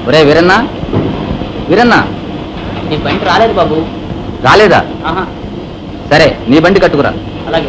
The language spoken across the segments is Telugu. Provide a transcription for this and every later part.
ఒరే వీరన్నా వీరన్నా నీ బండి రాలేదు బాబు రాలేదా ఆహా సరే నీ బండి కట్టుకురా అలాగే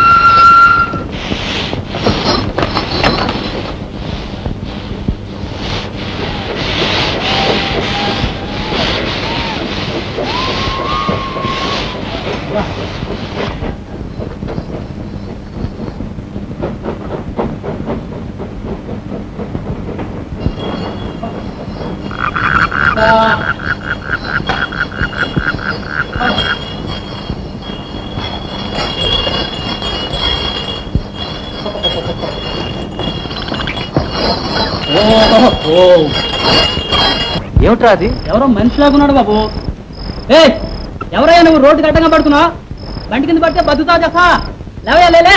ఏమిట్రా అది ఎవరో మనిషిలాగున్నాడు బాబు ఏ ఎవరయ్యా నువ్వు రోడ్డు గడ్డంగా పడుతున్నావు బండి కింద పడితే బతుకుతావు చెప్పా లేవయ్యా లేలే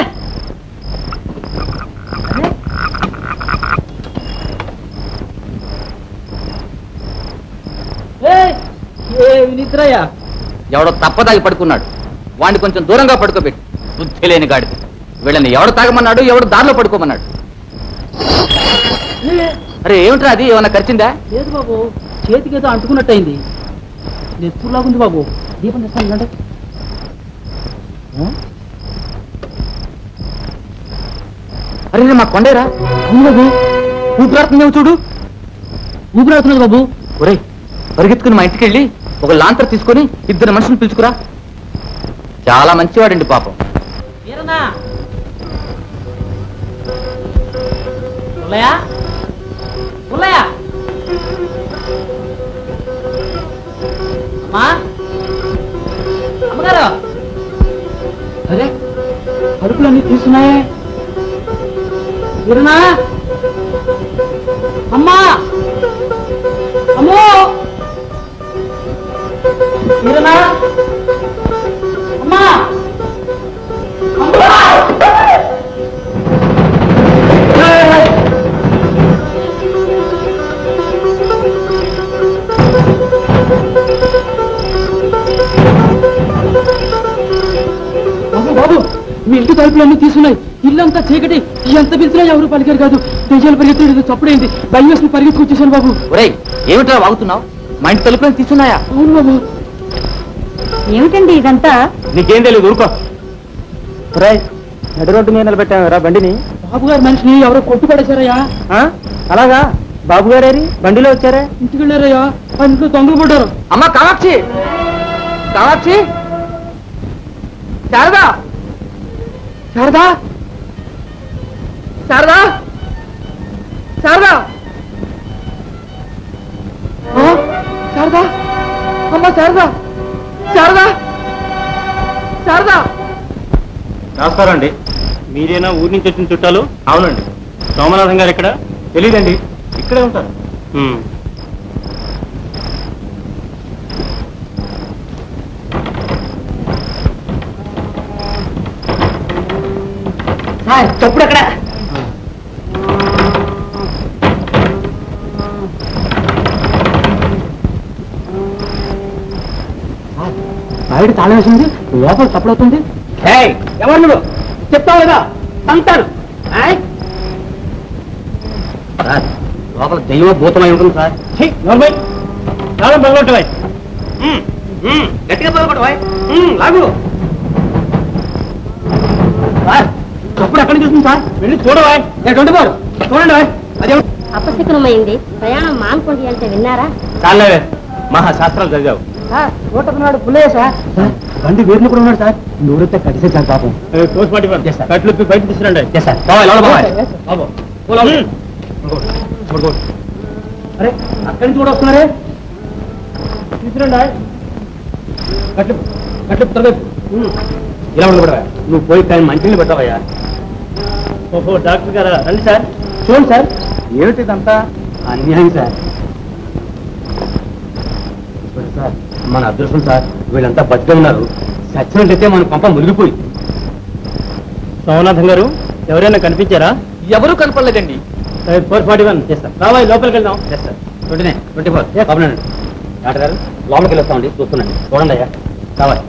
ఏయ్, ఏమి నిద్రయ్యా ఎవడో తప్పదాగి పడుకున్నాడు వాడిని కొంచెం దూరంగా పడుకోబెట్టి బుద్ధి లేని గాడిది వీళ్ళని ఎవడు తాగమన్నాడు ఎవడు దారిలో పడుకోమన్నాడు అరే ఏమిట్రా అది ఏమన్నా ఖర్చిందా లేదు బాబు చేతికి ఏదో అంటుకున్నట్టయింది నెత్తులాగుంది బాబు దీపం తెస్తాను ఇలాంటి అరే ఇది మా కొండేరా అవును బాబు ఊపిరాడుతున్నావు చూడు ఊపిరాడుతున్నది బాబు ఒరే పరిగెత్తుకుని మా ఇంటికి వెళ్ళి ఒక లాంతర్ తీసుకొని ఇద్దరు మనుషులు పిలుచుకురా చాలా మంచివాడండి పాపం వీరన్నా పుల్లయ్య పుల్లయ్య అమ్మా అమ్మగారు అరే అరుపులన్నీ తీసున్నాయే వీరన్నా అమ్మా అమ్మో వీరన్నా అమ్మా బాబు బాబు మీ ఇంటి తలుపులన్నీ తీసున్నాయి ఇల్లంతా చీకటి ఎంత పిలిచినా ఎవరు పలికారు కాదు దెయ్యాలు పరిగెత్తి చప్పుడైంది భయం వేసుకుని పరిగెత్తుకు వచ్చేసాను బాబు ఒరే ఏమిట్రా వాగుతున్నావు మా ఇంటి తలుపులను తీసున్నాయా అవును బాబు ఏమిటండి ఇదంతా నీకేం తెలియదు ఊరుకో నడి రోడ్డు మీద నిలబెట్టాను రా బండిని బాబు గారు మనిషిని ఎవరో కొట్టు పడేశారయ్యా అలాగా బాబు గారేరి బండిలో వచ్చారా ఇంటికి వెళ్ళారయ్యా ఆ ఇంట్లో దొంగలు పడ్డారు అమ్మా కామాక్షి కామాక్షి శారదా శారదా శారదా శారదా ఆ? శారదా అమ్మా శారదా శారదా శారదా నమస్కారం అండి మీరేనా ఊరి నుంచి వచ్చిన చుట్టాలు అవునండి సోమనాథం గారు ఎక్కడ తెలీదండి ఇక్కడే ఉంటారు ఉమ్. చప్పుడు అక్కడ బయట తాళం వేసింది లోపల చప్పుడవుతుంది ఎవరు నువ్వు చెప్తావు లేదా అంటారు సార్ లోపల దెయ్యం భూతమై ఉంటుంది సార్ తాళం పగలొట్టవాయ్. గట్టిగా పగలగొట్టవా లాగు సార్ చప్పుడు ఎక్కడి నుంచి వస్తుంది సార్ వెళ్ళి చూడవా ఎటువంటి వారు చూడండి వాయ్. అదే అపశకునమైంది ప్రయాణం మానుకోండి అంటే విన్నారా చాలేవే మహా శాస్త్రాలు చదివావు చూస్తున్నాడు పుల్లయ్య సార్ బండి వీరిని కూడా ఉన్నాడు సార్ నూరితే కడిసే సార్ పాపం తోసిపాటి Yes, sir. కట్లు బయట తీసుకురండి సార్ బాబాయ్ లోపల బాబాయ్ Yes, sir. బాబు ఉమ్. అరే అక్కడి నుంచి కూడా వస్తున్నారే తీసుకురండి ఆయ్. కట్లు కట్లు త్వరగా ఉమ్. ఇలా ఉండబడవా నువ్వు పోయి కానీ మంచిని పెట్టవయ్యా ఓహో డాక్టర్ గారా రండి సార్ చూడండి సార్ ఏమిటి ఇదంతా అన్యాయం సార్ చూడండి సార్ మన అదృష్టం సార్ వీళ్ళంతా బతికే ఉన్నారు సచ్చినట్లయితే మన పంప మునిగిపోయి సోమనాథం గారు ఎవరైనా కనిపించారా ఎవరు కనపడలేదండి ఫోర్ ఫార్టీ వన్ చేస్తాం రావాయి లోపలికి వెళ్దాం yes sir twenty twenty four అవునండి డాక్టర్ గారు లోపలికి వెళ్ళొస్తామండి చూస్తున్నాండి చూడండి అయ్యా కావాలి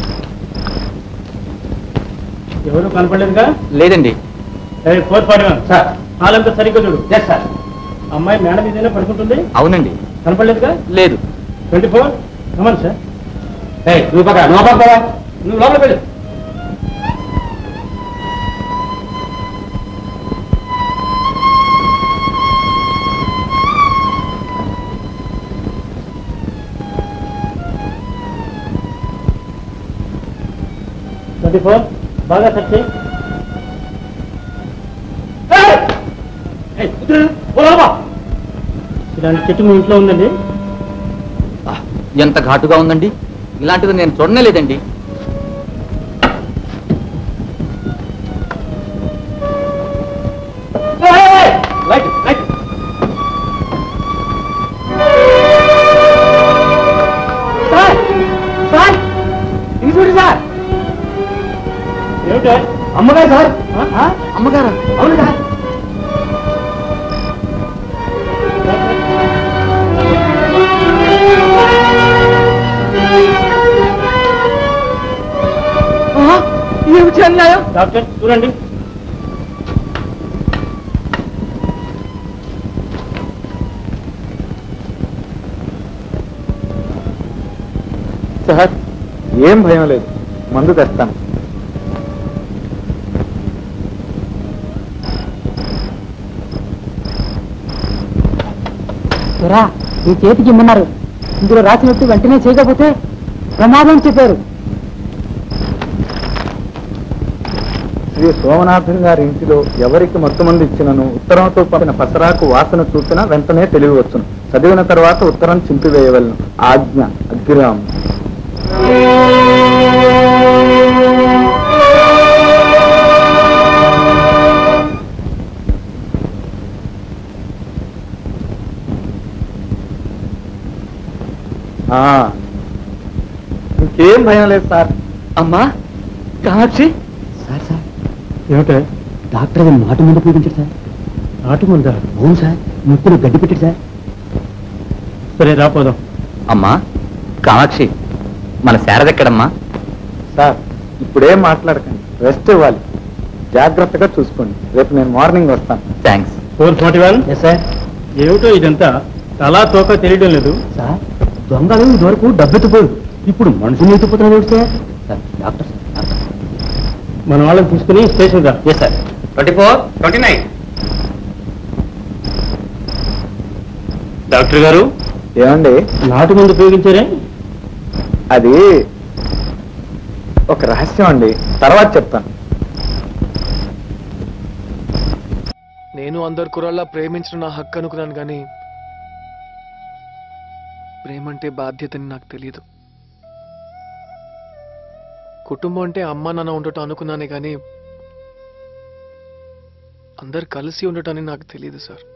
ఎవరు కనపడలేదుగా లేదండి ఫోర్ ఫార్టీ వన్ సార్ హాలంతా సరిగ్గా చూడు ఎస్ సార్ అమ్మాయి మేడ మీదైనా పడుకుంటుంది అవునండి కనపడలేదుగా లేదు ట్వంటీ ఫోర్ కమన్ సార్ ఏయ్ నువ్వు పక్క నువ్వు పక్క పోవా. నువ్వు లోపల వెళ్ళు ట్వంటీ ఫోర్ బాగా సెట్ చేయి ఏయ్! ఏయ్, కూతురు, పో లోపల. ఇలాంటి చెట్టు మీ ఇంట్లో ఉందండి ఆ, ఎంత ఘాటుగా ఉందండి ఇలాంటిది నేను చూడనే లేదండి లైట్ లైట్ సార్ సార్ ఇది చూడు సార్ ఏమిటా అమ్మగారు సార్ అమ్మగారా అవును సార్ ఏమిటి అన్యాయం డాక్టర్ చూడండి సార్ ఏం భయం లేదు మందు తెస్తాను రా ఈ చేతికి ఇమ్మన్నారు ఇందులో రాసినట్టు వెంటనే చేయకపోతే ప్రమాదం చెప్పారు శ్రీ సోమనాథన్ గారి ఇంటిలో ఎవరికి మత్తు మంది ఇచ్చినను ఉత్తరంతో పంపిన పసరాకు వాసన చూసినా వెంటనే తెలియవచ్చును చదివిన తర్వాత ఉత్తరం చింపివేయవలను ఆజ్ఞ అగ్గిరామ్ ఆ, ఇంకేం భయం లేదు సార్ అమ్మా కామాక్షి సార్ సార్ ఏమిటా డాక్టర్ గారు నాటు ముందు పూజించారు సార్ నాటు ముందా అవును సార్ ముక్కులు గడ్డి పెట్టారు సార్ సరే రాపోదాం అమ్మా కామాక్షి మన శారదెక్కడమ్మా సార్ ఇప్పుడేం మాట్లాడకండి రెస్ట్ ఇవ్వాలి జాగ్రత్తగా చూసుకోండి రేపు నేను మార్నింగ్ వస్తాను thanks four forty one yes sir ఏమిటో ఇదంతా తలా తోక తెలియడం లేదు సార్ దొంగలు ఇదివరకు డబ్బెత్తిపోయారు ఇప్పుడు మనుషులు ఎత్తిపోతున్నారు ఏమిటి sir sir doctor sir doctor మన వాళ్ళని తీసుకుని స్టేషన్ రా yes sir twenty four twenty nine doctor గారు ఏమండి నాటు ముందు ఉపయోగించారే అది ఒక రహస్యం అండి తర్వాత చెప్తాను నేను అందరు కుర్రాళ్ళ ప్రేమించిన నా హక్కు అనుకున్నాను కానీ ప్రేమంటే బాధ్యతని నాకు తెలియదు కుటుంబం అంటే అమ్మ నాన్న ఉండటం అనుకున్నానే కానీ అందరు కలిసి ఉండటాన్ని నాకు తెలియదు సార్